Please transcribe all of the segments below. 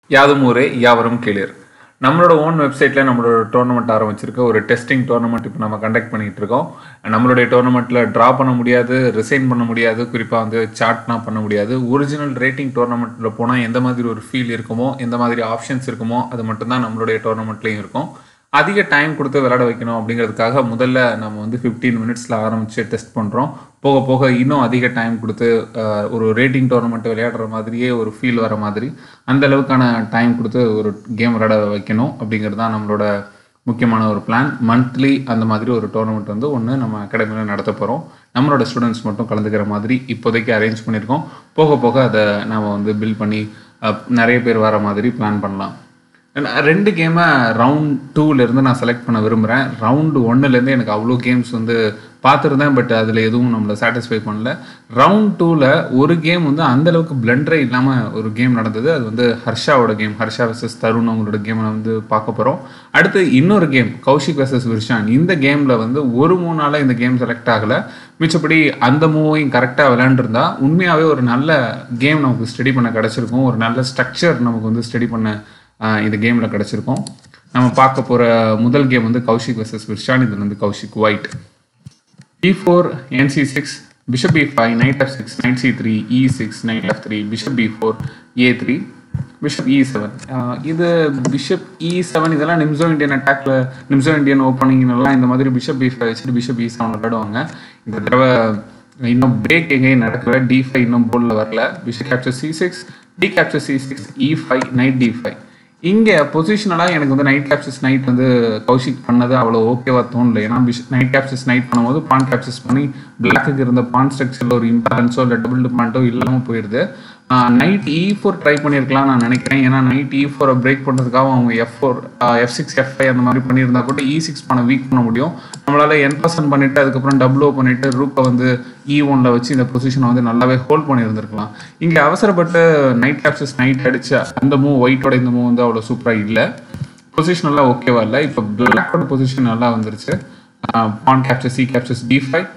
யாதும் ஊரே யாவரும் கேளீர் நம்மளோட ஓன் வெப்சைட்டில் நம்மளோட டோர்னமெண்ட் ஆரம்பிச்சிருக்க ஒரு டெஸ்டிங் டோர்னமெண்ட் இப்போ நம்ம கண்டக்ட் பண்ணிட்டு இருக்கோம் நம்மளுடைய டோர்னமெண்ட்டில் ட்ரா பண்ண முடியாது ரிசைன் பண்ண முடியாது குறிப்பாக வந்து சாட்னா பண்ண முடியாது ஒரிஜினல் ரேட்டிங் டோர்னமெண்ட்டில் போனால் எந்த மாதிரி ஒரு ஃபீல் இருக்குமோ எந்த மாதிரி ஆப்ஷன்ஸ் இருக்குமோ அது மட்டும்தான் நம்மளுடைய டோர்னமெண்ட்லேயும் இருக்கும் அதிக டைம் கொடுத்து விளையாட வைக்கணும் அப்படிங்கிறதுக்காக முதல்ல நம்ம வந்து ஃபிஃப்டீன் மினிட்ஸில் ஆரம்பித்து டெஸ்ட் பண்ணுறோம் போக போக இன்னும் அதிக டைம் கொடுத்து அஹ், ஒரு ரேட்டிங் டோர்னமெண்ட் விளையாடுற மாதிரியே ஒரு ஃபீல் வர மாதிரி அந்த அளவுக்கான டைம் கொடுத்து ஒரு கேம் விளையாட வைக்கணும் அப்படிங்கிறது தான் நம்மளோட முக்கியமான ஒரு பிளான் மந்த்லி அந்த மாதிரி ஒரு டோர்னமெண்ட் வந்து ஒன்று நம்ம அகாடமியில் நடத்த போகிறோம் நம்மளோட ஸ்டூடெண்ட்ஸ் மட்டும் கலந்துக்கிற மாதிரி இப்போதைக்கு அரேஞ்ச் பண்ணியிருக்கோம் போக போக அதை நாம் வந்து பில் பண்ணி அஹ், நிறைய பேர் வர மாதிரி பிளான் பண்ணலாம் நான் ரெண்டு கேமை ரவுண்ட் டூலேருந்து நான் செலக்ட் பண்ண விரும்புகிறேன் ரவுண்டு ஒன்னுலேருந்து எனக்கு அவ்வளோ கேம்ஸ் வந்து பார்த்துருந்தேன் பட் அதில் எதுவும் நம்மளை சாட்டிஸ்ஃபை பண்ணல ரவுண்ட் டூவில் ஒரு கேம் வந்து அந்த அளவுக்கு பிளண்டரே இல்லாமல் ஒரு கேம் நடந்தது அது வந்து ஹர்ஷாவோட கேம் ஹர்ஷா வெர்சஸ் தருண் அவங்களோட கேமை வந்து பார்க்க போகிறோம் அடுத்து இன்னொரு கேம் கௌஷிக் வெர்சஸ் விர்ஷான் இந்த கேமில் வந்து ஒரு மூணால இந்த கேம் செலக்ட் ஆகலை மிச்சப்படி அந்த மூவையும் கரெக்டாக விளையாண்டுருந்தா உண்மையாகவே ஒரு நல்ல கேம் நமக்கு ஸ்டடி பண்ண கிடச்சிருக்கும் ஒரு நல்ல ஸ்ட்ரக்சர் நமக்கு வந்து ஸ்டடி பண்ண ஆஹ் இந்த கேமில் கிடச்சிருக்கோம் நம்ம பார்க்க போகிற முதல் கேம் வந்து கௌஷிக் வர்சஸ் விர்ஷான் இது வந்து Kaushik white E four N C six bishop B five knight F six knight C three E six knight F three bishop B four A three bishop E seven இது பிஷப் இ செவன் இதெல்லாம் Nimzo Indian அட்டாக்ல நிம்சோ Indian opening எல்லாம் இந்த மாதிரி bishop B five வச்சுட்டு bishop E seven விளையாடுவாங்க இந்த தடவை இன்னும் பிரேக் எங்கேயும் நடக்கல டி ஃபைவ் இன்னும் போர்டில் வரல bishop capture C six D capture C six E five knight D five இங்கே பொசிஷனலாக எனக்கு வந்து நைட் கேப்சஸ் நைட் வந்து கௌஷிக் பண்ணது அவ்வளோ ஓகேவா தோணல ஏன்னா பிஷ் நைட் கேப்சஸ் நைட் பண்ணும்போது பான் கேப்சஸ் பண்ணி பிளாக்குக்கு இருந்த பான் ஸ்ட்ரக்சரில் ஒரு இம்பேலன்ஸோ இல்லை டபுள் பாயிண்ட்டோ இல்லாமல் போயிடுது நைட் இ ஃபோர் ட்ரை பண்ணியிருக்கலாம் நான் நினைக்கிறேன் ஏன்னா நைட் இ ஃபோரை பிரேக் பண்ணுறதுக்காக அவங்க F four F six F five அந்த மாதிரி பண்ணியிருந்தா கூட இ சிக்ஸ் பண்ண வீக் பண்ண முடியும் நம்மளால என் பர்சன்ட் பண்ணிட்டு அதுக்கப்புறம் டபுள் ஓ பண்ணிட்டு ரூப்பை வந்து இ ஒன்ல வச்சு இந்த பொசிஷனை வந்து நல்லாவே ஹோல்ட் பண்ணியிருந்திருக்கலாம் இங்கே அவசரப்பட்டு நைட் கேப்சஸ் நைட் அடிச்ச அந்த மூவ் ஒயிட்டோட இந்த மூவ் வந்து அவ்வளோ சூப்பராக இல்லை பொசிஷன் எல்லாம் ஓகேவா இல்லை இப்போ பிளாக்கோட பொசிஷன் நல்லா வந்துருச்சு pawn capture C captures D five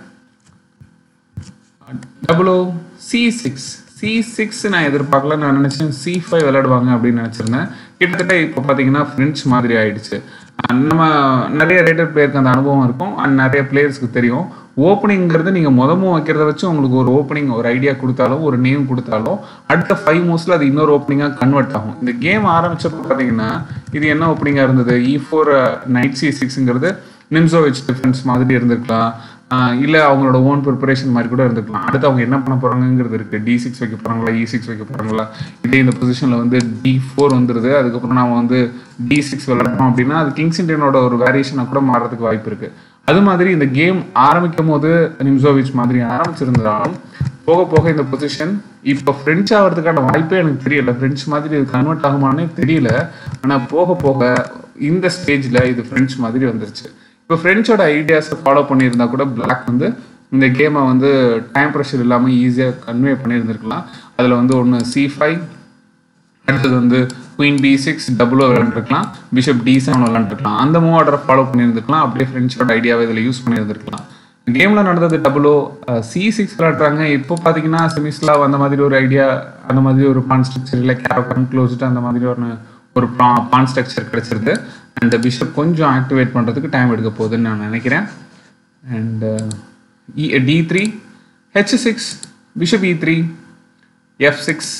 double C six C six நான் எதிர்பார்க்கல நான் நினைச்சேன் சி ஃபைவ் விளையாடுவாங்க அப்படின்னு நினச்சிருந்தேன் கிட்டத்தட்ட இப்போ பார்த்தீங்கன்னா ஃப்ரெண்ட்ஸ் மாதிரி ஆயிடுச்சு அஹ் நம்ம நிறைய ரேட்டர் பிளேயருக்கு அந்த அனுபவம் இருக்கும் அண்ட் நிறைய பிளேயர்ஸ்க்கு தெரியும் ஓப்பனிங்கிறது நீங்கள் முதமும் வைக்கிறத வச்சு உங்களுக்கு ஒரு ஓப்பனிங் ஒரு ஐடியா கொடுத்தாலும் ஒரு நேம் கொடுத்தாலும் அடுத்த ஃபைவ் மூவ்ஸில் அது இன்னொரு ஓப்பனிங்காக கன்வெர்ட் ஆகும் இந்த கேம் ஆரம்பிச்சப்போ பார்த்தீங்கன்னா இது என்ன ஓப்பனிங்காக இருந்தது இ ஃபோர் நைட் சி சிக்ஸுங்கிறது நிம்சோவிச் டிஃபென்ஸ் மாதிரி இருந்திருக்கலாம் ஆஹ் இல்ல அவங்களோட ஓன் ப்ரிப்பரேஷன் மாதிரி கூட இருந்திருக்கலாம் அடுத்து அவங்க என்ன பண்ண போறாங்கிறது இருக்கு டி சிக்ஸ் வைக்க போறாங்களா இ சிக்ஸ் வைக்க போறாங்களா இதே இந்த பொசிஷன்ல வந்து டி ஃபோர் வந்துருது அதுக்கப்புறம் நாம வந்து டி சிக்ஸ் விளையாடுறோம் அப்படின்னா அது கிங்ஸ் இண்டியனோட ஒரு வேரியேஷனை கூட மாறதுக்கு வாய்ப்பு இருக்கு அது மாதிரி இந்த கேம் ஆரம்பிக்கும் போது நிம்சோவிச் மாதிரி ஆரம்பிச்சிருந்தாலும் போக போக இந்த பொசிஷன் இப்போ ஃப்ரெஞ்ச் ஆகிறதுக்கான வாய்ப்பே எனக்கு தெரியல ஃப்ரெஞ்ச் மாதிரி இது கன்வெர்ட் ஆகுமானே தெரியல ஆனா போக போக இந்த ஸ்டேஜ்ல இது ஃப்ரெஞ்ச் மாதிரி வந்துருச்சு இப்போ ஃப்ரெண்ட்ஸோட ஐடியாஸை ஃபாலோ பண்ணியிருந்தா கூட பிளாக் வந்து இந்த கேமை வந்து டைம் ப்ரெஷர் இல்லாமல் ஈஸியாக கன்வே பண்ணியிருந்திருக்கலாம் அதில் வந்து ஒன்று சி ஃபைவ் அடுத்தது வந்து குயின் பி சிக்ஸ் டபுளோ விளாண்டுருக்கலாம் பிஷப் டி செவன் விளாண்டுருக்கலாம் அந்த மூவ் ஆர்டரை ஃபாலோ பண்ணியிருந்திருக்கலாம் அப்படியே ஃப்ரெண்ட்ஸோட ஐடியாவை இதில் யூஸ் பண்ணியிருந்திருக்கலாம் கேமில் நடந்தது டபுளோ சி சிக்ஸ் விளாட்றாங்க இப்போ பார்த்தீங்கன்னா செமிஸ்லாவ் அந்த மாதிரி ஒரு ஐடியா அந்த மாதிரி ஒரு பான் ஸ்ட்ரக்சர் இல்லை கேரோ கன்க்ளோஸ்டு அந்த மாதிரி ஒரு ஒரு பான் ஸ்ட்ரக்சர் கிடைச்சிருது அண்ட் பிஷப் கொஞ்சம் ஆக்டிவேட் பண்ணுறதுக்கு டைம் எடுக்க போகுதுன்னு நான் நினைக்கிறேன் and D three H six bishop E three F six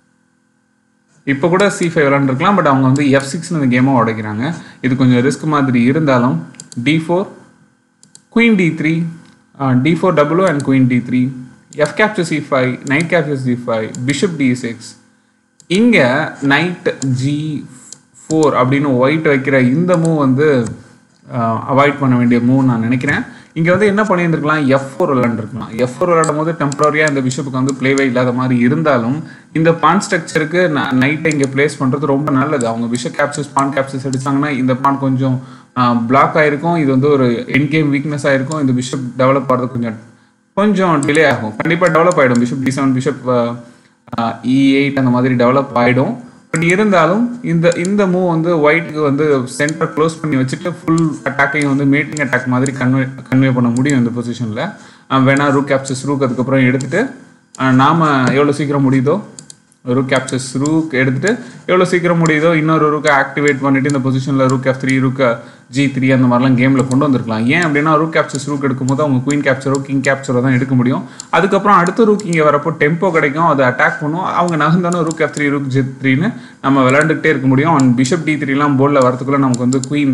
இப்போ கூட சி ஃபைவ் விளாண்டுருக்கலாம் பட் அவங்க வந்து எஃப் சிக்ஸ்னு இந்த கேமை உடைக்கிறாங்க இது கொஞ்சம் ரிஸ்க் மாதிரி இருந்தாலும் D four queen D three D four double and queen D three F capture C five knight capture C five bishop D six இங்கே நைட் ஜி ஃபோர் அப்படின்னு ஒயிட் வைக்கிற இந்த மூவ் வந்து அவாய்ட் பண்ண வேண்டிய மூவ் நான் நினைக்கிறேன் இங்கே வந்து என்ன பண்ணியிருந்துருக்கலாம் எஃப் ஃபோர் விளாண்டுருக்கலாம் எஃப் ஃபோர் விளாடும் போது டெம்பரரியாக இந்த பிஷப்புக்கு வந்து பிளேவே இல்லாத மாதிரி இருந்தாலும் இந்த பான் ஸ்ட்ரக்சருக்கு நைட்டை இங்கே பிளேஸ் பண்ணுறது ரொம்ப நல்லது அவங்க பிஷப் கேப்சஸ் பான் கேப்சஸ் அடிச்சாங்கன்னா இந்த பான் கொஞ்சம் பிளாக் ஆயிருக்கும் இது வந்து ஒரு என் கேம் வீக்னஸ் ஆயிருக்கும் இந்த பிஷப் டெவலப் ஆகிறது கொஞ்சம் கொஞ்சம் டிலே ஆகும் கண்டிப்பாக டெவலப் ஆகிடும் bishop D seven bishop E eight அந்த மாதிரி டெவலப் ஆகிடும் பட் இருந்தாலும் இந்த இந்த மூவ் வந்து ஒயிட்டுக்கு வந்து சென்டர் க்ளோஸ் பண்ணி வச்சுட்டு ஃபுல் அட்டாக்கையும் வந்து மேட்டிங் அட்டாக் மாதிரி கன்வே கன்வே பண்ண முடியும் இந்த பொசிஷனில் வேணா ரூ கேப்சஸ் ரூக் அதுக்கப்புறம் எடுத்துட்டு அஹ், நாம எவ்வளோ சீக்கிரம் முடியுதோ ரூக் கேப்சர்ஸ் ரூக் எடுத்துட்டு எவ்வளோ சீக்கிரம் முடியுதோ இன்னொரு ரூக்கை ஆக்டிவேட் பண்ணிட்டு இந்த பொசிஷனில் rook F three rook G three அந்த மாதிரிலாம் கேமில் கொண்டு வந்திருக்கலாம் ஏன் அப்படின்னா ரூக் கேப்சர்ஸ் ரூக் எடுக்கும்போது அவங்க குயின் கேப்சரோ கிங் கேப்சரோ தான் எடுக்க முடியும் அதுக்கப்புறம் அடுத்த ரூக் இங்கே வரப்போ டெம்போ கிடைக்கும் அதை அட்டாக் பண்ணும் அவங்க நகர்ந்தாலும் rook F three rook G த்ரீன்னு நம்ம விளையாண்டுக்கிட்டே இருக்க முடியும் அண்ட் பிஷப் டி த்ரீலாம் போர்டில் வரதுக்குள்ளே நமக்கு வந்து குயின்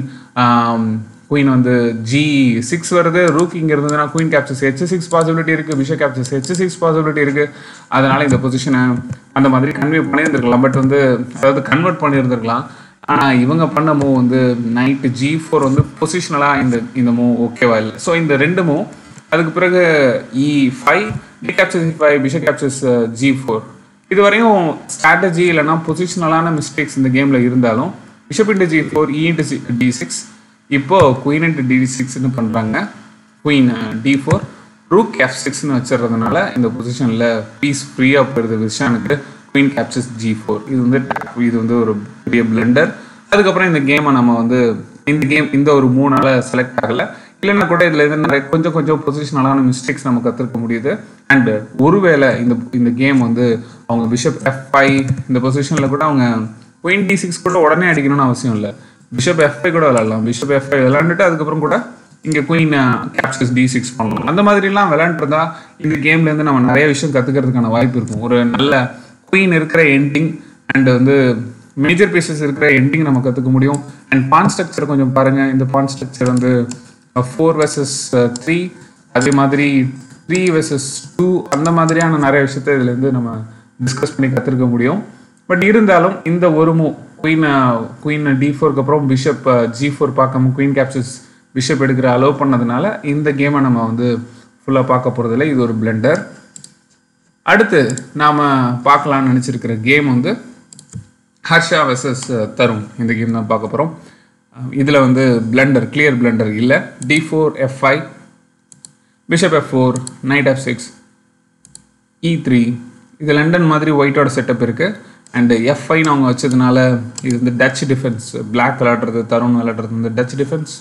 குயின் வந்து ஜி சிக்ஸ் வருது ரூக் இங்கே இருந்ததுன்னா queen captures H six possibility இருக்குது bishop captures H six possibility இருக்குது அதனால இந்த பொசிஷனை அந்த மாதிரி கன்வே பண்ணியிருந்திருக்கலாம் பட் வந்து அதாவது கன்வெர்ட் பண்ணியிருந்திருக்கலாம் ஆனால் இவங்க பண்ண மூவ் வந்து நைட்டு ஜி ஃபோர் வந்து பொசிஷனலாக இந்த இந்த மூவ் ஓகேவா இல்லை ஸோ இந்த ரெண்டு மூவ் அதுக்கு பிறகு E five D captures E five bishop captures G four இது வரையும் ஸ்ட்ராட்டஜி இல்லைன்னா பொசிஷனலான மிஸ்டேக்ஸ் இந்த கேமில் இருந்தாலும் bishop into G four E into D six இப்போ குயின் இன்ட்டு டி சிக்ஸ்னு பண்ணுறாங்க queen D four rook F சிக்ஸ்னு வச்சிடுறதுனால இந்த பொசிஷனில் பீஸ் ஃப்ரீயாக போயிடுது விஷானுக்கு குயின் கேப்சர்ஸ் ஜி ஃபோர் இது வந்து இது வந்து ஒரு பெரிய பிளெண்டர் அதுக்கப்புறம் இந்த கேமை நம்ம வந்து இந்த கேம் இந்த ஒரு மூணால செலக்ட் ஆகலை இல்லைன்னா கூட இதில் இருந்து நிறைய கொஞ்சம் கொஞ்சம் பொசிஷனலான மிஸ்டேக்ஸ் நம்ம கற்றுக்க முடியுது அண்ட் ஒருவேளை இந்த இந்த கேம் வந்து அவங்க பிஷப் எஃப் ஃபைவ் இந்த பொசிஷனில் கூட அவங்க குயின் டி சிக்ஸ் கூட உடனே அடிக்கணும்னு அவசியம் இல்லை பிஷப் எஃப் ஃபைவ் கூட விளாடலாம் பிஷப் எஃப் ஃபைவ் விளாண்டுட்டு அதுக்கப்புறம் கூட இங்கே குயின் கேப்சர்ஸ் டி சிக்ஸ் பண்ணலாம் அந்த மாதிரிலாம் விளையாண்டுருந்தா இந்த கேம்லேருந்து நம்ம நிறைய விஷயம் கற்றுக்கிறதுக்கான வாய்ப்பு இருக்கும் ஒரு நல்ல குயின் இருக்கிற எண்டிங் அண்ட் வந்து மேஜர் பீசஸ் இருக்கிற எண்டிங் நம்ம கற்றுக்க முடியும் அண்ட் பான் ஸ்ட்ரக்சர் கொஞ்சம் பாருங்கள் இந்த பான் ஸ்ட்ரக்சர் வந்து ஃபோர் வெர்சஸ் த்ரீ அதே மாதிரி த்ரீ வெர்சஸ் டூ அந்த மாதிரியான நிறைய விஷயத்த இதுலேருந்து நம்ம டிஸ்கஸ் பண்ணி கற்றுக்க முடியும் பட் இருந்தாலும் இந்த ஒரு மூவ் குயின் குயின் டி ஃபோருக்கு அப்புறம் பிஷப் ஜி ஃபோர் பார்க்காம குயின் கேப்சர்ஸ் பிஷப் எடுக்கிற அலோவ் பண்ணதுனால இந்த கேமை நம்ம வந்து ஃபுல்லாக பார்க்க போகிறதில்ல இது ஒரு பிளெண்டர் அடுத்து நாம் பார்க்கலாம்னு நினச்சிருக்கிற கேம் வந்து ஹர்ஷா வெர்சஸ் தருண் இந்த கேம் தான் பார்க்க போகிறோம் இதில் வந்து பிளெண்டர் கிளியர் பிளெண்டர் இல்லை D four F five bishop F four knight F six E three இது லண்டன் மாதிரி ஒயிட்டோட செட்டப் இருக்குது அண்டு எஃப் ஃபைன் அவங்க வச்சதுனால இது வந்து டச் டிஃபென்ஸ் பிளாக் விளாடுறது தருண் விளாடுறது வந்து Dutch defence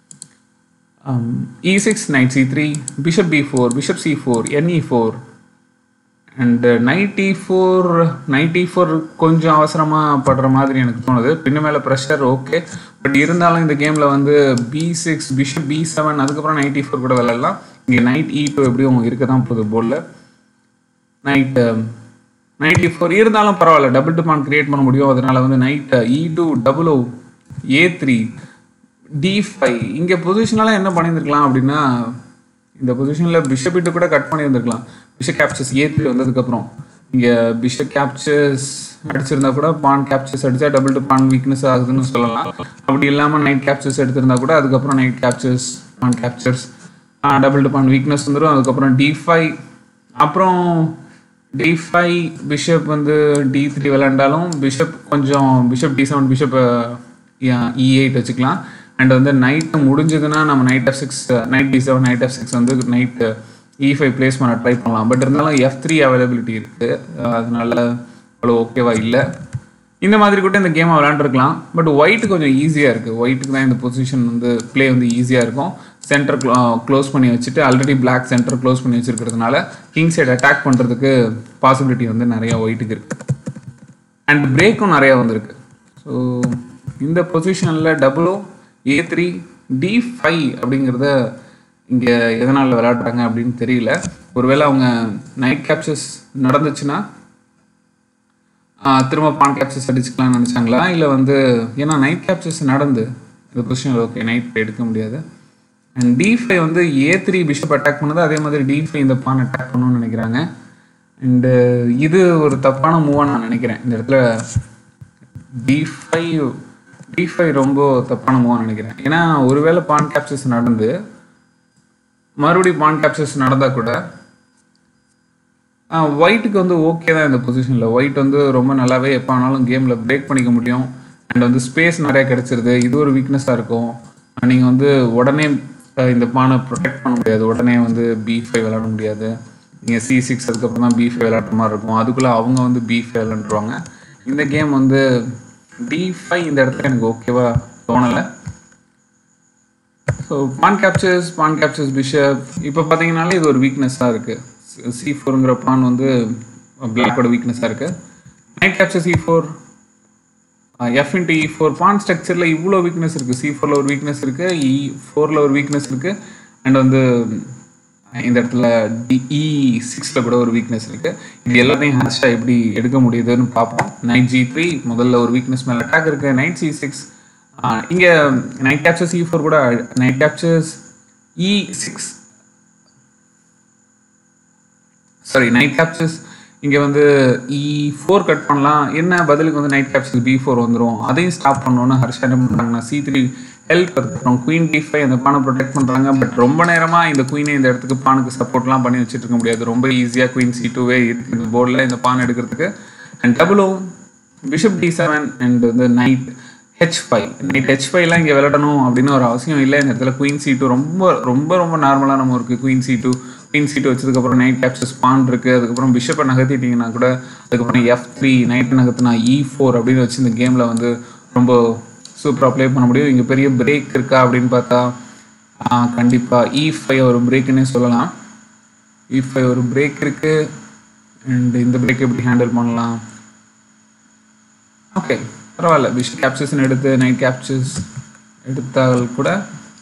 E six knight C three bishop B four bishop C four N E four and ninety four ninety four கொஞ்சம் அவசரமாக படுற மாதிரி எனக்கு தோணுது பின்ன மேலே ப்ரெஷர் ஓகே பட் இருந்தாலும் இந்த கேமில் வந்து B six bishop B seven அதுக்கப்புறம் நைன்டி ஃபோர் கூட விளையாடலாம் இங்கே நைட் இ டூ எப்படியும் இருக்க தான் போகுது போர்டில் நைட் நைன்டி ஃபோர் இருந்தாலும் பரவாயில்ல டபுள் டு பான் கிரியேட் பண்ண முடியும் அதனால வந்து knight E two double O A three D five இங்கே பொசிஷனெலாம் என்ன பண்ணியிருந்துருக்கலாம் அப்படின்னா இந்த பொசிஷனில் பிஷப் இட்டு கூட கட் பண்ணியிருந்துருக்கலாம் பிஷப் கேப்சர்ஸ் ஏ த்ரீ வந்ததுக்கப்புறம் இங்கே பிஷப் கேப்சர்ஸ் அடிச்சிருந்தா கூட பான் கேப்சர்ஸ் அடித்தா டபுள் டு பான் வீக்னஸ் ஆகுதுன்னு சொல்லலாம் அப்படி இல்லாமல் நைட் கேப்சர்ஸ் எடுத்திருந்தா கூட அதுக்கப்புறம் knight captures pawn captures doubled pawn weakness வந்துடும் அதுக்கப்புறம் டி ஃபைவ் அப்புறம் டி ஃபைவ் பிஷப் வந்து டி த்ரீ விளாண்டாலும் பிஷப் கொஞ்சம் bishop D seven bishop E eight வச்சுக்கலாம் அண்ட் வந்து நைட்டு முடிஞ்சதுன்னா நம்ம knight F six night D seven knight F six வந்து நைட் இ ஃபைவ் பிளேஸ் பண்ண ட்ரை பண்ணலாம் பட் இருந்தாலும் எஃப் த்ரீ அவைலபிலிட்டி இருக்குது அதனால அவ்வளோ ஓகேவா இல்லை இந்த மாதிரி கூட இந்த கேமை விளாண்டுருக்கலாம் பட் ஒயிட் கொஞ்சம் ஈஸியாக இருக்குது ஒயிட்டுக்கு தான் இந்த பொசிஷன் வந்து ப்ளே வந்து ஈஸியாக இருக்கும் சென்டர் க்ளோஸ் பண்ணி வச்சுட்டு ஆல்ரெடி பிளாக் சென்டர் க்ளோஸ் பண்ணி வச்சுருக்கிறதுனால கிங் சைடு அட்டாக் பண்ணுறதுக்கு பாசிபிலிட்டி வந்து நிறையா ஒயிட்டுக்கு இருக்குது அண்ட் பிரேக்கும் நிறையா வந்திருக்கு ஸோ இந்த பொசிஷனில் double O A three D five அப்படிங்கிறத இங்கே எதனால் விளையாடுறாங்க அப்படின்னு தெரியல ஒருவேளை அவங்க நைட் கேப்சர்ஸ் நடந்துச்சுன்னா திரும்ப பான் கேப்சர்ஸ் அடிச்சுக்கலாம்னு நினச்சாங்களா இல்லை வந்து ஏன்னா நைட் கேப்சர்ஸ் நடந்து இந்த பொசிஷனில் ஓகே நைட் எடுக்க முடியாது அண்ட் டி ஃபைவ் வந்து ஏ த்ரீ பிஷப் அட்டாக் பண்ணுது அதே மாதிரி டி ஃபைவ் இந்த பான் அட்டாக் பண்ணணும்னு நினைக்கிறாங்க அண்டு இது ஒரு தப்பான மூவாக நான் நினைக்கிறேன் இந்த இடத்துல டி ஃபைவ் டி ஃபைவ் ரொம்ப தப்பான மூவாக நினைக்கிறேன் ஏன்னா ஒருவேளை பான் கேப்சர்ஸ் நடந்து மறுபடியும் பான் கேப்சர்ஸ் நடந்தால் கூட ஒயிட்டுக்கு வந்து ஓகே தான் இந்த பொசிஷனில் ஒயிட் வந்து ரொம்ப நல்லாவே எப்போ வேணாலும் கேமில் பிரேக் பண்ணிக்க முடியும் அண்ட் வந்து ஸ்பேஸ் நிறைய கிடச்சிருது இது ஒரு வீக்னஸாக இருக்கும் நீங்கள் வந்து உடனே இந்த பானை ப்ரொடெக்ட் பண்ண முடியாது உடனே வந்து பி ஃபைவ் விளாட முடியாது நீங்கள் சி சிக்ஸ் அதுக்கப்புறம் தான் பி ஃபைவ் விளாட்ற மாதிரி இருக்கும் அதுக்குள்ளே அவங்க வந்து பி ஃபைவ் விளாண்டுருவாங்க இந்த கேம் வந்து டி ஃபைவ் இந்த இடத்துல எனக்கு ஓகேவா தோணலை so pawn captures pawn captures bishop இப்போ பார்த்தீங்கனாலே இது ஒரு வீக்னஸாக இருக்குது சி ஃபோருங்கிற பான் வந்து பிளாக்கோட வீக்னஸாக இருக்குது knight capture C four F into E four pawn ஸ்ட்ரக்சரில் இவ்வளோ வீக்னஸ் இருக்குது சி ஃபோரில் ஒரு வீக்னஸ் இருக்குது இ ஃபோரில் ஒரு வீக்னஸ் இருக்குது அண்ட் வந்து இந்த இடத்துல இ சிக்ஸில் கூட ஒரு வீக்னஸ் இருக்குது இது எல்லாத்தையும் ஹாஷாக எப்படி எடுக்க முடியுதுன்னு பார்ப்போம் நைட் ஜி த்ரீ முதல்ல ஒரு வீக்னஸ் மேலே அட்டாக் இருக்குது நைட் சி சிக்ஸ் இங்கே நைட் கேப்சர்ஸ் இ ஃபோர் கூட knight captures E six sorry knight captures இங்கே வந்து இ ஃபோர் கட் பண்ணலாம் என்ன பதிலுக்கு வந்து நைட் கேப்சர்ஸ் பி ஃபோர் வந்துடும் அதையும் ஸ்டாப் பண்ணணும்னு ஹர்ஷா என்ன பண்ணுறாங்கன்னா சி த்ரீ ஹெல்ப் எடுத்துக்கிறோம் குயின் டி ஃபைவ் அந்த பானை ப்ரொடெக்ட் பண்ணுறாங்க பட் ரொம்ப நேரமாக இந்த குயினை இந்த இடத்துக்கு பானுக்கு சப்போர்ட்லாம் பண்ணி வச்சுட்டு இருக்க முடியாது ரொம்ப ஈஸியாக குயின் சி டூவே இருக்குது இந்த போர்டில் இந்த பான் எடுக்கிறதுக்கு and double O bishop D seven and வந்து knight H five knight H ஃபைவ்லாம் இங்கே விளையாடணும் அப்படின்னு ஒரு அவசியம் இல்லை இந்த இடத்துல குயின் சி டூ ரொம்ப ரொம்ப ரொம்ப நார்மலாக நம்ம இருக்குது queen C two queen C two வச்சதுக்கப்புறம் நைட் கேப்சர் ஸ்பான் இருக்குது அதுக்கப்புறம் பிஷப்பை நகர்த்திட்டீங்கன்னா கூட அதுக்கப்புறம் எஃப் த்ரீ நைட் நகர்த்தினா இ ஃபோர் அப்படின்னு வச்சு இந்த கேமில் வந்து ரொம்ப சூப்பராக ப்ளே பண்ண முடியும் இங்கே பெரிய பிரேக் இருக்கா அப்படின்னு பார்த்தா கண்டிப்பாக இ ஃபைவ் ஒரு பிரேக்குன்னே சொல்லலாம் இ ஃபைவ் ஒரு பிரேக் இருக்குது அண்ட் இந்த பிரேக் எப்படி ஹேண்டில் பண்ணலாம் ஓகே பரவாயில்ல பிஷப் கேப்சர்ஸ்னு எடுத்து நைட் கேப்சர்ஸ் எடுத்தால் கூட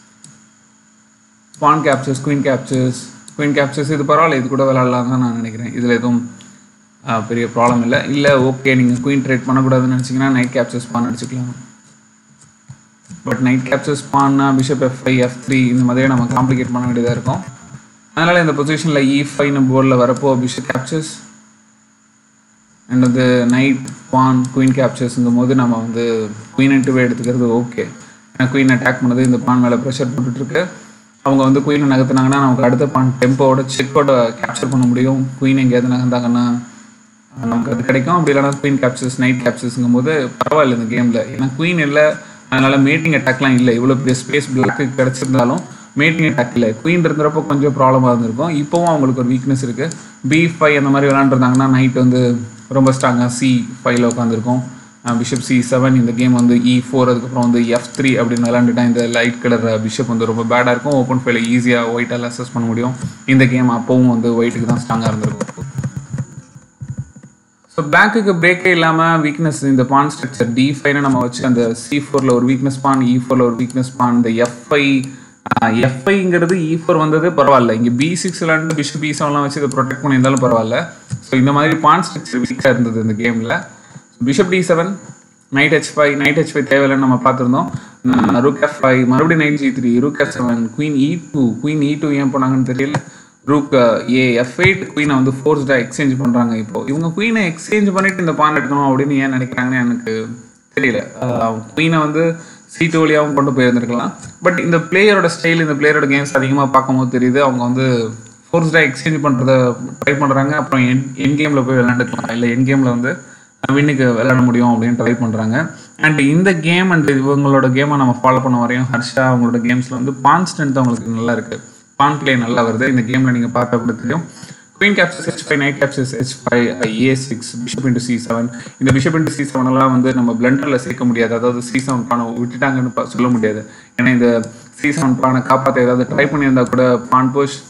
pawn captures queen captures queen captures இது பரவாயில்ல இது கூட விளாட்லாம் தான் நான் நினைக்கிறேன் இதில் எதுவும் பெரிய ப்ராப்ளம் இல்லை இல்லை ஓகே நீங்கள் குயின் ட்ரேட் பண்ணக்கூடாதுன்னு நினச்சிங்கன்னா நைட் கேப்சர்ஸ் பான் அடிச்சுக்கலாம் பட் நைட் கேப்சர்ஸ் பான்னா bishop F five F three இந்த மாதிரி நம்ம காம்ப்ளிகேட் பண்ண வேண்டியதாக இருக்கும் அதனால் இந்த பொசிஷனில் இ ஃபைவ்னு போர்டில் வரப்போ பிஷப் கேப்சர்ஸ் அண்ட் வந்து நைட் பான் குயின் கேப்சர்ஸுங்கும் போது நம்ம வந்து குயின் இன்ட்டுவே எடுத்துக்கிறது ஓகே ஏன்னா குயின் அட்டாக் பண்ணது இந்த பான் மேலே ப்ரெஷர் போட்டுட்ருக்கு அவங்க வந்து குயினை நகர்த்துனாங்கன்னா நமக்கு அடுத்த பான் டெம்போட செக்கோட கேப்சர் பண்ண முடியும் குயின் எங்கேயாவது நகர்ந்தாங்கன்னா நமக்கு அது கிடைக்கும் அப்படி இல்லைனா குயின் கேப்சர்ஸ் நைட் கேப்சர்ஸுங்கும் போது பரவாயில்ல இந்த கேமில் ஏன்னா குயின் இல்லை அதனால மேட்டிங் அட்டாக்லாம் இல்லை இவ்வளோ பெரிய ஸ்பேஸ் பிளாக்கு கிடச்சிருந்தாலும் மேட்டிங் அட்டாக் இல்லை குயின் இருந்தப்போ கொஞ்சம் ப்ராப்ளமாக இருந்திருக்கும் இப்போவும் அவங்களுக்கு ஒரு வீக்னஸ் இருக்குது பி ஃபைவ் அந்த மாதிரி விளாண்டுருந்தாங்கன்னா நைட் வந்து ரொம்ப ஸ்ட்ராங்காக சி ஃபைவ்ல உட்காந்துருக்கும் பிஷப் சி செவன் இந்த கேம் வந்து இ ஃபோர் அதுக்கப்புறம் வந்து எஃப் த்ரீ அப்படின்னு விளாண்டுட்டா இந்த லைட் கலர் பிஷப் வந்து ரொம்ப பேடாக இருக்கும் ஓப்பன் ஃபைல ஈஸியாக ஒயிட்டால் அசஸ் பண்ண முடியும் இந்த கேம் அப்போவும் வந்து ஒயிட்டுக்கு தான் ஸ்ட்ராங்காக இருந்திருக்கும் ஸோ பிளாக்குக்கு பிரேக்கே இல்லாமல் வீக்னஸ் இந்த பான் ஸ்ட்ரக்சர் டி ஃபைவ்னு நம்ம வச்சு அந்த சி ஃபோரில் ஒரு வீக்னஸ் பான் இ ஃபோரில் ஒரு வீக்னஸ் பான் இந்த எஃப்ஐ எஃப்ஐங்கிறது இ ஃபோர் வந்தது பரவாயில்ல இங்கே பி சிக்ஸ் விளாண்டு பிஷப் பி செவன்லாம் வச்சு இதை ப்ரொடெக்ட் பண்ணியிருந்தாலும் பரவாயில்ல ஸோ இந்த மாதிரி பான் ஸ்ட்ரக்சர் வீக்காக இருந்தது இந்த கேமில் bishop D seven knight H five knight H five தேவையில்லைன்னு நம்ம பார்த்துருந்தோம் ரூக் எஃப் ஃபைவ் மறுபடியும் knight G three rook F seven queen E two queen E two ஏன் போனாங்கன்னு தெரியல ரூக் ஏ எஃப் எயிட் குயினை வந்து ஃபோர்ஸ்டாக எக்ஸ்சேஞ்ச் பண்ணுறாங்க இப்போ இவங்க குயினை எக்ஸ்சேஞ்ச் பண்ணிட்டு இந்த பான் எடுக்கணும் அப்படின்னு ஏன் நினைக்கிறாங்கன்னு எனக்கு தெரியல குயினை வந்து சீட்டு வழியாகவும் கொண்டு போயிருந்துருக்கலாம் பட் இந்த பிளேயரோட ஸ்டைல் இந்த பிளேயரோட கேம்ஸ் அதிகமாக பார்க்கும்போது தெரியுது அவங்க வந்து ஃபோர்ஸ்டாக எக்ஸ்சேஞ்ச் பண்ணுறத ட்ரை பண்ணுறாங்க அப்புறம் என் என் கேமில் போய் விளாண்டுக்கலாம் இல்லை என் கேமில் வந்து வின்னுக்கு விளையாட முடியும் அப்படின்னு ட்ரை பண்ணுறாங்க அண்ட் இந்த கேம் அண்ட் இவங்களோட கேமை நம்ம ஃபாலோ பண்ண வரையும் ஹர்ஷா அவங்களோட கேம்ஸில் வந்து பான் ஸ்ட்ரென்த் அவங்களுக்கு நல்லா இருக்குது பான் பிளே நல்லா வருது இந்த கேமில் நீங்கள் பார்த்தா கூட தெரியும் queen captures H five knight captures H five A six bishop into C seven இந்த பிஷப் இன்ட்டு சி செவன் எல்லாம் வந்து நம்ம பிளண்டரில் சேர்க்க முடியாது அதாவது சி செவன் பானை விட்டுட்டாங்கன்னு பா- சொல்ல முடியாது ஏன்னா இந்த சி செவன் பானை காப்பாற்ற ஏதாவது ட்ரை பண்ணியிருந்தா கூட பான் புஷ்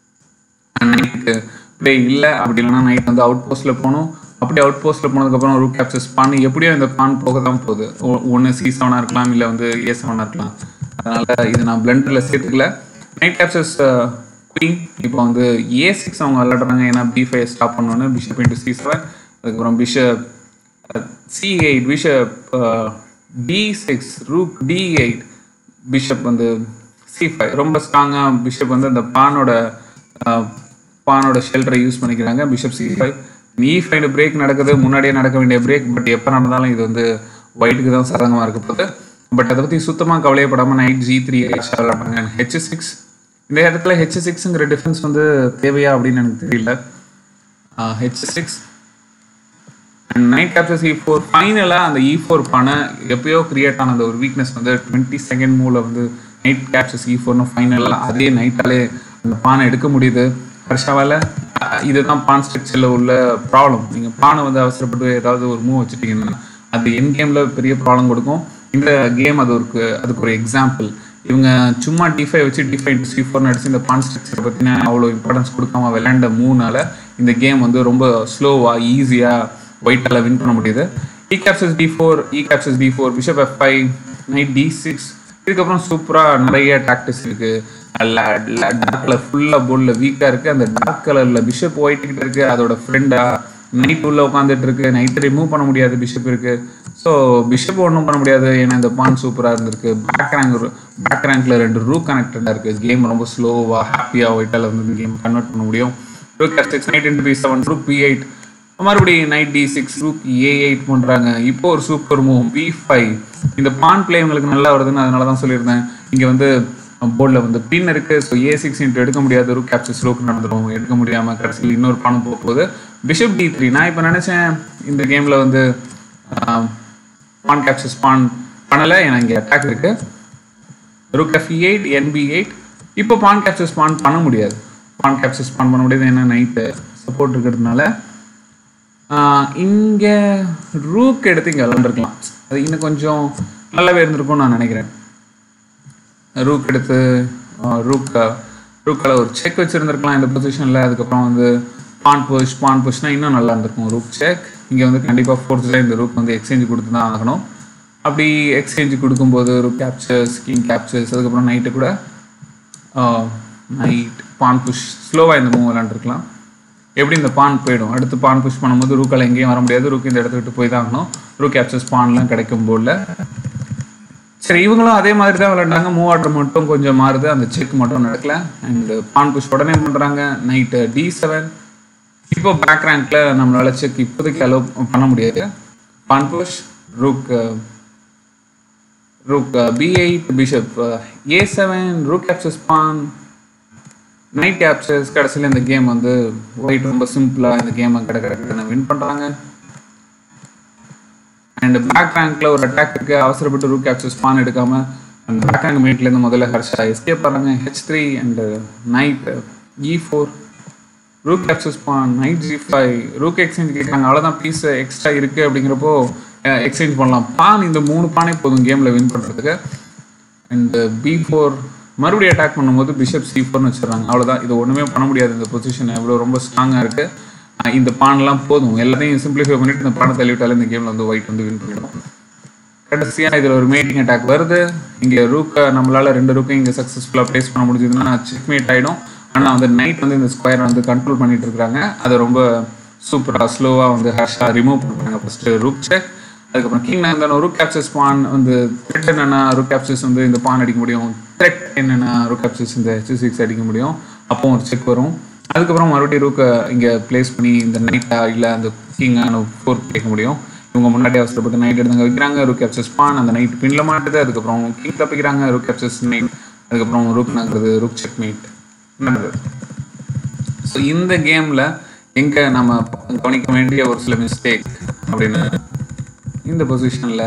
நைட்டு ப்ளே இல்லை அப்படி இல்லைன்னா நைட் வந்து அவுட் போஸ்ட்டில் போகணும் அப்படி அவுட் போஸ்ட்டில் போனதுக்கப்புறம் ரூட் கேப்சர்ஸ் பான் எப்படியோ இந்த பான் போக தான் போகுது ஒன்று சி செவனாக இருக்கலாம் இல்லை வந்து ஏ செவனாக இருக்கலாம் அதனால் இது நான் பிளண்டரில் சேர்த்துக்கல நைட் கேப்சர்ஸ் குயின் இப்போ வந்து ஏ சிக்ஸ் அவங்க விளையாடுறாங்க ஏன்னா பி ஃபைவ் ஸ்டாப் பண்ணோன்னு பிஷப் இன்ட்டு சி செவன் அதுக்கப்புறம் bishop C eight bishop D six rook D eight bishop வந்து சி ஃபைவ் ரொம்ப ஸ்ட்ராங்காக பிஷப் வந்து அந்த பானோட அஹ், பானோட ஷெல்டரை யூஸ் பண்ணிக்கிறாங்க bishop C five E five break நடக்குது முன்னாடியே நடக்க வேண்டிய பிரேக் பட் எப்போ நடந்தாலும் இது வந்து ஒயிட்டுக்கு தான் சரங்கமாக இருக்க போகுது பட் அதை பற்றி சுத்தமாக கவலையப்படாமல் நைட் ஜி த்ரீ விளாட்றாங்க ஹெச் சிக்ஸ் இந்த இடத்துல ஹெச் சிக்ஸுங்கிற டிஃபரன்ஸ் வந்து தேவையா அப்படின்னு எனக்கு தெரியல H six and knight captures E four ஃபைனலாக அந்த இ ஃபோர் பானை எப்பயோ கிரியேட் ஆன அந்த ஒரு வீக்னஸ் வந்து டுவெண்ட்டி செகண்ட் மூவில் வந்து நைட் கேப்சர்ஸ் இ ஃபோர்னு ஃபைனலாக அதே நைட்டாலே அந்த பானை எடுக்க முடியுது ஹர்ஷாவால் இதுதான் பான் ஸ்ட்ரக்சரில் உள்ள ப்ராப்ளம் நீங்கள் பானை வந்து அவசரப்பட்டு ஏதாவது ஒரு மூவ் வச்சுட்டீங்கன்னா அது என் கேமில் பெரிய ப்ராப்ளம் கொடுக்கும் இந்த கேம் அது ஒரு அதுக்கு ஒரு எக்ஸாம்பிள் இவங்க சும்மா டிஃபை வச்சு டிஃபை சி ஃபோர்னு அடிச்சு இந்த பான் ஸ்ட்ரக்சரை பற்றின அவ்வளோ இம்பார்ட்டன்ஸ் கொடுக்காம விளையாண்ட மூணால இந்த கேம் வந்து ரொம்ப ஸ்லோவாக ஈஸியாக ஒயிட்டால் வின் பண்ண முடியுது E captures D four E captures D four bishop F five knight D six இதுக்கப்புறம் சூப்பராக நிறைய டாக்டிஸ் இருக்கு டார்க் கலர் ஃபுல்லாக போர்டில் வீக்காக இருக்கு அந்த டார்க் கலரில் பிஷப் ஒயிட் கிட்ட இருக்கு அதோட ஃப்ரெண்டா நைட் உள்ள உட்காந்துட்டு இருக்கு நைட் ரிமூவ் பண்ண முடியாது பிஷப் இருக்கு ஸோ பிஷப் ஒன்றும் பண்ண முடியாது ஏன்னா இந்த பான் சூப்பராக இருந்திருக்கு பேக் ரேங்க் பேக் ரேங்க்ல ரெண்டு ரூ கனெக்டடாக இருக்கு கேம் ரொம்ப ஸ்லோவாக ஹாப்பியாக ஒயிட்டால் வந்து கேம் கன்வெர்ட் பண்ண முடியும் rook six knight into b seven rook b eight மறுபடியும் knight D six rook a eight பண்றாங்க இப்போ ஒரு சூப்பர் மூவ் பி ஃபைவ் இந்த பான் பிளே உங்களுக்கு நல்லா வருதுன்னு அதனால தான் சொல்லியிருந்தேன் இங்க வந்து போர்டில் வந்து பின் இருக்கு ஸோ ஏ சிக்ஸ் இன்ட்டு எடுக்க முடியாது ரூக் கேப்சர் ரூக் நடந்துடும் எடுக்க முடியாம கடைசியில் இன்னொரு பானம் போக போகுது பிஷப் டி த்ரீ நான் இப்போ நினைச்சேன் இந்த கேம்ல வந்து பான் கேப்சர் பான் பண்ணல ஏன்னா இங்கே அட்டாக் இருக்கு ரூக் எஃப் எயிட் என்பி எயிட் இப்போ பான் கேப்சர் ஸ்பான் பண்ண முடியாது பான் கேப்சர் ஸ்பான் பண்ண முடியாது ஏன்னா நைட்டு சப்போர்ட் இருக்கிறதுனால இங்கே ரூக் எடுத்து இங்கே விளாண்டுருக்கலாம் அது இன்னும் கொஞ்சம் நல்லாவே இருந்திருக்கும்னு நான் நினைக்கிறேன் ரூக் எடுத்து ரூக் ரூக்கில் ஒரு செக் வச்சுருந்துருக்கலாம் இந்த பொசிஷனில் அதுக்கப்புறம் வந்து பான் புஷ் பான் புஷ்னா இன்னும் நல்லா இருந்திருக்கும் ரூக் செக் இங்கே வந்து கண்டிப்பாக ஃபோர்த்தில் இந்த ரூக் வந்து எக்ஸ்சேஞ்ச் கொடுத்து தான் ஆகணும் அப்படி எக்ஸ்சேஞ்ச் கொடுக்கும்போது ரூக் கேப்சர்ஸ் கிங் கேப்சர்ஸ் அதுக்கப்புறம் நைட்டு கூட நைட் பான் புஷ் ஸ்லோவாக இந்த மூவ் விளாண்டுருக்கலாம் எப்படி இந்த பான் போயிடும் அடுத்து பான் புஷ் பண்ணும்போது ரூக்கால் எங்கேயும் வர முடியாது ரூக் இந்த இடத்த விட்டு போய் தான் ஆகணும் ரூக் கேப்சர்ஸ் பான்லாம் கிடைக்கும் போல சரி இவங்களும் அதே மாதிரி தான் விளையாண்டாங்க மூவ் ஆர்டர் மட்டும் கொஞ்சம் மாறுது அந்த செக் மட்டும் நடக்கல அண்ட் பான் புஷ் உடனே பண்ணுறாங்க நைட்டு டி செவன் இப்போ பேக் ரேங்க்ல நம்மளால செக் இப்போதைக்கு அலோவ் பண்ண முடியாது pawn push rook rook b eight bishop a seven rook captures pawn knight captures கடைசியில் இந்த கேம் வந்து ஒயிட் ரொம்ப சிம்பிளாக இந்த கேமை கடை கடை வின் பண்ணுறாங்க அண்ட் பேக் ரேங்க்ல ஒரு அட்டாக் இருக்கு அவசரப்பட்டு ரூக் கேப்சர்ஸ் பான் எடுக்காம அந்த பேக் ரேங்க் மீட்லேருந்து முதல்ல ஹர்ஷா எஸ்கேப் ஆகிறாங்க h three and knight e four rook captures pawn knight g five rook exchange கேட்குறாங்க அவ்வளோதான் பீஸ் எக்ஸ்ட்ரா இருக்கு அப்படிங்கிறப்போ எக்ஸ்சேஞ்ச் பண்ணலாம் பான் இந்த மூணு பானே போதும் கேமில் வின் பண்ணுறதுக்கு அண்ட் பி ஃபோர் மறுபடியும் அட்டாக் பண்ணும்போது பிஷப் சி ஃபோர்னு வச்சிடறாங்க அவ்வளோதான் இது ஒன்றுமே பண்ண முடியாது இந்த பொசிஷன் எவ்வளோ ரொம்ப ஸ்ட்ராங்காக இருக்கு அஹ் இந்த பான்லாம் போதும் எல்லாத்தையும் சிம்பிளிஃபை பண்ணிட்டு இந்த பானை தள்ளிவிட்டாலே இந்த கேமில் வந்து ஒயிட் வந்து வின் பண்ணிடும் கடைசியாக இதில் ஒரு மேட்டிங் அட்டாக் வருது இங்கே ரூக்கை நம்மளால ரெண்டு ரூக்கை இங்கே சக்ஸஸ்ஃபுல்லாக ப்ளேஸ் பண்ண முடிஞ்சதுன்னா செக் மேட் ஆகிடும் ஆனால் வந்து நைட் வந்து இந்த ஸ்கொயரை வந்து கண்ட்ரோல் பண்ணிட்டு இருக்காங்க அதை ரொம்ப சூப்பராக ஸ்லோவாக வந்து ஹர்ஷா ரிமூவ் பண்ணுறாங்க ஃபஸ்ட்டு ரூக் செக் அதுக்கப்புறம் கிங் இருந்தாலும் ரூக் கேப்சர்ஸ் பான் வந்து த்ரெட் என்னன்னா ரூக் கேப்சர்ஸ் வந்து இந்த பான் அடிக்க முடியும் த்ரெட் என்னன்னா ரூக் கேப்சர்ஸ் இந்த ஹெச் சிக்ஸ் அடிக்க முடியும் அப்போ ஒரு செக் வரும் அதுக்கப்புறம் மறுபடியும் ரூக்கை இங்கே ப்ளேஸ் பண்ணி இந்த நைட்டா இல்லை அந்த கிங்கான ஃபோர் கேட்க முடியும் இவங்க முன்னாடி அவசரப்பட்டு நைட் எடுத்து வைக்கிறாங்க ரூக் கேப்சர்ஸ் பான் அந்த நைட் பின்ல மாட்டுது அதுக்கப்புறம் கிங் தப்பிக்கிறாங்க ரூக் கேப்சர்ஸ் நைட் அதுக்கப்புறம் ரூக் நகருது ரூக் செக் மீட் நடந்தது ஸோ இந்த கேமில் எங்கே நம்ம கவனிக்க வேண்டிய ஒரு சில மிஸ்டேக் அப்படின்னு இந்த பொசிஷனில்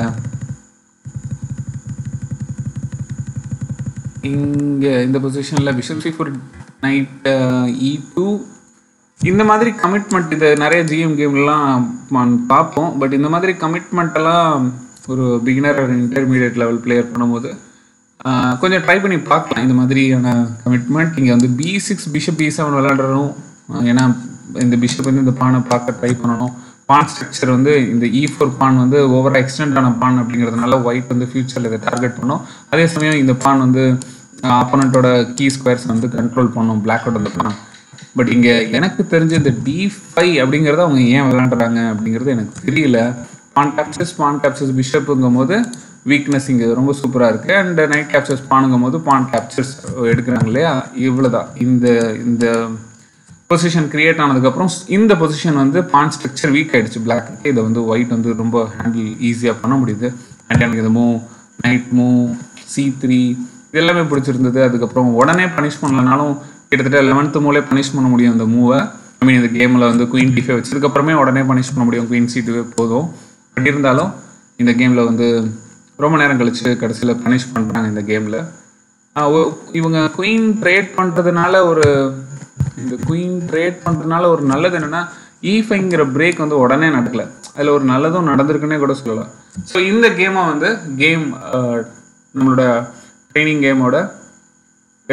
இங்கே இந்த பொசிஷனில் பிஷப் சி ஃபோர் நைட் இ டூ இந்த மாதிரி கமிட்மெண்ட் இது நிறைய ஜிஎம் கேம்லாம் பார்ப்போம் பட் இந்த மாதிரி கமிட்மெண்ட் எல்லாம் ஒரு பிகினர் இன்டர்மீடியட் லெவல் பிளேயர் பண்ணும்போது ஆஹ், கொஞ்சம் ட்ரை பண்ணி பார்க்கலாம் இந்த மாதிரியான கமிட்மெண்ட் இங்கே வந்து B six bishop B seven விளையாடுறோம் ஏன்னா இந்த பிஷப் வந்து இந்த பானை பார்க்க ட்ரை பண்ணணும் பான் ஸ்ட்ரக்சர் வந்து இந்த இ ஃபோர் பான் வந்து ஓவரா எக்ஸ்டெண்ட் ஆன பான் அப்படிங்கிறதுனால ஒயிட் வந்து ஃபியூச்சரில் இதை டார்கெட் பண்ணும் அதே சமயம் இந்த பான் வந்து ஆப்போனண்ட்டோட கீ ஸ்கொயர்ஸ் வந்து கண்ட்ரோல் பண்ணும் பிளாக்கோட அந்த பான் பட் இங்க எனக்கு தெரிஞ்ச இந்த டி ஃபைவ் அப்படிங்கறத அவங்க ஏன் விளையாடுறாங்க அப்படிங்கிறது எனக்கு தெரியல பான் கேப்சர்ஸ் பான் கேப்சர்ஸ் பிஷப்புங்கும் போது வீக்னஸ் இங்க ரொம்ப சூப்பரா இருக்கு அண்ட் நைட் கேப்சர்ஸ் பானுங்கும் போது பான் கேப்சர்ஸ் எடுக்கிறாங்க இல்லையா இவ்வளவுதான் இந்த இந்த பொசிஷன் கிரியேட் ஆனதுக்கப்புறம் இந்த பொசிஷன் வந்து பான் ஸ்ட்ரக்சர் வீக் ஆயிடுச்சு பிளாக் இதை வந்து ஒயிட் வந்து ரொம்ப ஹேண்டில் ஈஸியாக பண்ண முடியுது அண்ட் எனக்கு இந்த move knight move c three இது எல்லாமே பிடிச்சிருந்தது அதுக்கப்புறம் உடனே பனிஷ் பண்ணலனாலும் கிட்டத்தட்ட லெவன்த்து மூலே பனிஷ் பண்ண முடியும் இந்த மூவை ஐ மீன் இந்த கேமில் வந்து குயின் டிஃபே வச்சதுக்கப்புறமே உடனே பனிஷ் பண்ண முடியும் குயின் சி டூவே போதும் பட் இருந்தாலும் இந்த கேமில் வந்து ரொம்ப நேரம் கழிச்சு கடைசியில் பனிஷ் பண்ணுறாங்க இந்த கேமில் இவங்க குயின் ட்ரேட் பண்ணுறதுனால ஒரு இந்த குயின் ட்ரேட் பண்ணுறதுனால ஒரு நல்லது என்னன்னா ஈஃபைங்கிற பிரேக் வந்து உடனே நடக்கல அதில் ஒரு நல்லதும் நடந்திருக்குன்னே கூட சொல்லலாம் ஸோ இந்த கேமை வந்து கேம் நம்மளோட ட்ரைனிங் கேமோட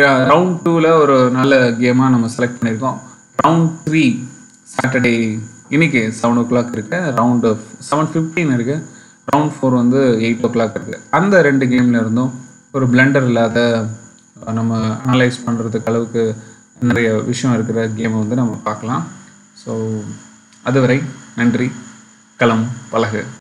ரவுண்ட் டூவில் ஒரு நல்ல கேமாக நம்ம செலக்ட் பண்ணியிருக்கோம் ரவுண்ட் த்ரீ சாட்டர்டே இன்னைக்கு செவன் ஓ கிளாக் இருக்கு ரவுண்டு செவன் ஃபிஃப்டீன் இருக்கு ரவுண்ட் ஃபோர் வந்து எயிட் ஓ கிளாக் இருக்கு அந்த ரெண்டு கேம்ல இருந்தும் ஒரு பிளண்டர் இல்லாத நம்ம அனலைஸ் பண்ணுறதுக்கு அளவுக்கு நிறைய விஷயம் இருக்கிற கேமை வந்து நம்ம பார்க்கலாம் ஸோ அதுவரை நன்றி களம் பழகு